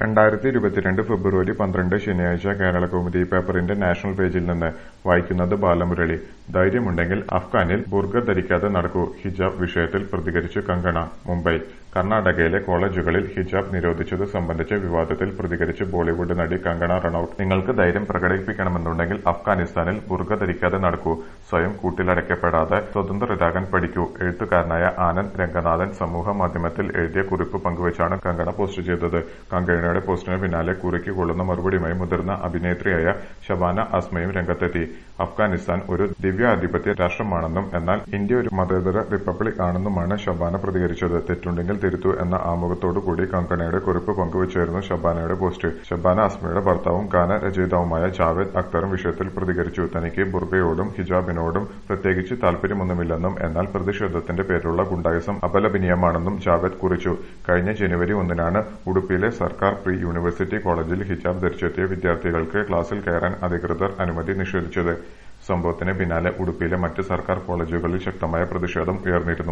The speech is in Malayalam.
രണ്ടായിരത്തി ഇരുപത്തിരണ്ട് ഫെബ്രുവരി പന്ത്രണ്ട് ശനിയാഴ്ച കേരളകൗമുദി പേപ്പറിന്റെ നാഷണൽ പേജിൽ നിന്ന് വായിക്കുന്നത് ബാലമുരളി ധൈര്യമുണ്ടെങ്കിൽ അഫ്ഗാനിൽ ബുർഖ ധരിക്കാതെ നടക്കൂ ഹിജാബ് വിഷയത്തിൽ പ്രതികരിച്ച് കങ്കണ മുംബൈ കർണാടകയിലെ കോളേജുകളിൽ ഹിജാബ് നിരോധിച്ചത് സംബന്ധിച്ച വിവാദത്തിൽ പ്രതികരിച്ച് ബോളിവുഡ് നടി കങ്കണ റണൌട്ട് നിങ്ങൾക്ക് ധൈര്യം പ്രകടിപ്പിക്കണമെന്നുണ്ടെങ്കിൽ അഫ്ഗാനിസ്ഥാനിൽ ബുർഖ ധരിക്കാതെ നടക്കൂ സ്വയം കൂട്ടിലടയ്ക്കപ്പെടാതെ സ്വതന്ത്രരാകാൻ പഠിക്കൂ എഴുത്തുകാരനായ ആനന്ദ് രംഗനാഥൻ സമൂഹ മാധ്യമത്തിൽ എഴുതിയ കുറിപ്പ് പങ്കുവച്ചാണ് കങ്കണ പോസ്റ്റ് ചെയ്തത് കങ്കണയുടെ പോസ്റ്റിന് പിന്നാലെ കുറിക്ക് കൊള്ളുന്ന മറുപടിയുമായി മുതിർന്ന അഭിനേത്രിയായ ഷബാന അസ്മയും രംഗത്തെത്തി അഫ്ഗാനിസ്ഥാൻ ഒരു ദിവ്യാധിപത്യ രാഷ്ട്രമാണെന്നും എന്നാൽ ഇന്ത്യ ഒരു മതേതര റിപ്പബ്ലിക് ആണെന്നുമാണ് ഷബാന പ്രതികരിച്ചത് തെറ്റുണ്ടെങ്കിൽ തിരുത്തൂ എന്ന ആമുഖത്തോടുകൂടി കങ്കണയുടെ കുറിപ്പ് പങ്കുവച്ചായിരുന്നു ഷബാനയുടെ പോസ്റ്റ് ഷബാന അസ്മയുടെ ഭർത്താവും ഗാന രചയിതാവുമായ ജാവേദ് അക്തറും വിഷയത്തിൽ പ്രതികരിച്ചു തനിക്ക് ബുർഗയോടും ഹിജാബിനോടും പ്രത്യേകിച്ച് താൽപര്യമൊന്നുമില്ലെന്നും എന്നാൽ പ്രതിഷേധത്തിന്റെ പേരിലുള്ള ഗുണ്ടായുസം അപലപനീയമാണെന്നും ജാവേദ് കുറിച്ചു കഴിഞ്ഞ ജനുവരി ഒന്നിനാണ് ഉടുപ്പിയിലെ സർക്കാർ പ്രീ യൂണിവേഴ്സിറ്റി കോളേജിൽ ഹിജാബ് ധരിച്ചെത്തിയ വിദ്യാർത്ഥികൾക്ക് ക്ലാസ്സിൽ കയറാൻ അധികൃതർ അനുമതി നിഷേധിച്ചത് സംഭവത്തിന് പിന്നാലെ ഉടുപ്പിയിലെ മറ്റ് സർക്കാർ കോളേജുകളിൽ ശക്തമായ പ്രതിഷേധം ഉയർന്നിരുന്നു